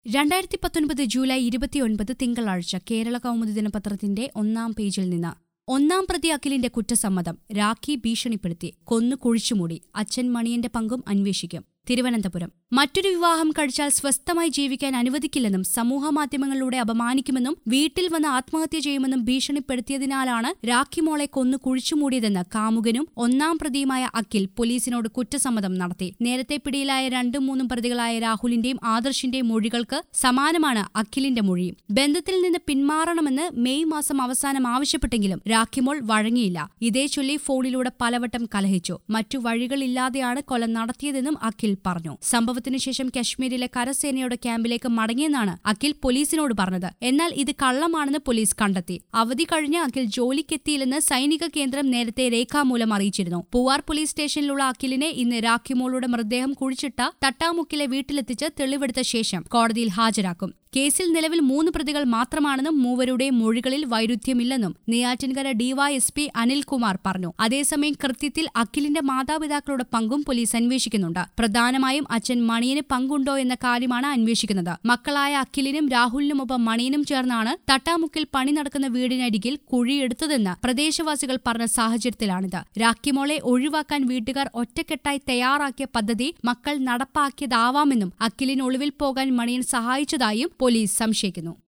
രണ്ടായിരത്തി പത്തൊൻപത് ജൂലൈ ഇരുപത്തിയൊൻപത് തിങ്കളാഴ്ച കേരള കൗമുദി ദിനപത്രത്തിന്റെ ഒന്നാം പേജിൽ നിന്ന് ഒന്നാം പ്രതി അഖിലിന്റെ കുറ്റസമ്മതം രാഖി ഭീഷണിപ്പെടുത്തി കൊന്നു കുഴിച്ചുമൂടി അച്ഛൻ മണിയന്റെ പങ്കും അന്വേഷിക്കും തിരുവനന്തപുരം മറ്റൊരു വിവാഹം കഴിച്ചാൽ സ്വസ്ഥമായി ജീവിക്കാൻ അനുവദിക്കില്ലെന്നും സമൂഹമാധ്യമങ്ങളിലൂടെ അപമാനിക്കുമെന്നും വീട്ടിൽ വന്ന് ആത്മഹത്യ ചെയ്യുമെന്നും ഭീഷണിപ്പെടുത്തിയതിനാലാണ് രാഖി മോളെ കൊന്നു കുഴിച്ചുമൂടിയതെന്ന് കാമുകനും ഒന്നാം പ്രതിയുമായ അഖിൽ പോലീസിനോട് കുറ്റസമ്മതം നടത്തി നേരത്തെ പിടിയിലായ രണ്ടും മൂന്നും പ്രതികളായ രാഹുലിന്റെയും ആദർശിന്റെയും മൊഴികൾക്ക് സമാനമാണ് അഖിലിന്റെ മൊഴിയും ബന്ധത്തിൽ നിന്ന് പിന്മാറണമെന്ന് മെയ് മാസം അവസാനം ആവശ്യപ്പെട്ടെങ്കിലും രാഖിമോൾ വഴങ്ങിയില്ല ഇതേ ചൊല്ലി ഫോണിലൂടെ പലവട്ടം കലഹിച്ചു മറ്റു വഴികളില്ലാതെയാണ് കൊല നടത്തിയതെന്നും അഖിൽ പറഞ്ഞു സംഭവത്തിനു ശേഷം കശ്മീരിലെ കരസേനയുടെ ക്യാമ്പിലേക്ക് മടങ്ങിയെന്നാണ് അഖിൽ പോലീസിനോട് പറഞ്ഞത് എന്നാൽ ഇത് കള്ളമാണെന്ന് പോലീസ് കണ്ടെത്തി അവധി കഴിഞ്ഞ് അഖിൽ ജോലിക്കെത്തിയില്ലെന്ന് സൈനിക കേന്ദ്രം നേരത്തെ രേഖാമൂലം അറിയിച്ചിരുന്നു പൂവാർ പോലീസ് സ്റ്റേഷനിലുള്ള അഖിലിനെ ഇന്ന് രാഖിമോളുടെ മൃതദേഹം കുഴിച്ചിട്ട തട്ടാമുക്കിലെ വീട്ടിലെത്തിച്ച് തെളിവെടുത്ത ശേഷം കോടതിയിൽ ഹാജരാക്കും കേസിൽ നിലവിൽ മൂന്ന് പ്രതികൾ മാത്രമാണെന്നും മൂവരുടെയും മൊഴികളിൽ വൈരുദ്ധ്യമില്ലെന്നും നെയ്യാറ്റിൻകര ഡിവൈഎസ്പി അനിൽകുമാർ പറഞ്ഞു അതേസമയം കൃത്യത്തിൽ അഖിലിന്റെ മാതാപിതാക്കളുടെ പങ്കും പോലീസ് അന്വേഷിക്കുന്നുണ്ട് പ്രധാനമായും അച്ഛൻ മണിയന് പങ്കുണ്ടോ എന്ന കാര്യമാണ് അന്വേഷിക്കുന്നത് മക്കളായ അഖിലിനും രാഹുലിനുമൊപ്പം മണിയനും ചേർന്നാണ് തട്ടാമുക്കിൽ പണി നടക്കുന്ന വീടിനരികിൽ കുഴിയെടുത്തതെന്ന് പ്രദേശവാസികൾ പറഞ്ഞ സാഹചര്യത്തിലാണിത് രാഖിമോളെ ഒഴിവാക്കാൻ വീട്ടുകാർ ഒറ്റക്കെട്ടായി തയ്യാറാക്കിയ പദ്ധതി മക്കൾ നടപ്പാക്കിയതാവാമെന്നും അഖിലിന് ഒളിവിൽ പോകാൻ മണിയൻ സഹായിച്ചതായും പോലീസ് സംശയിക്കുന്നു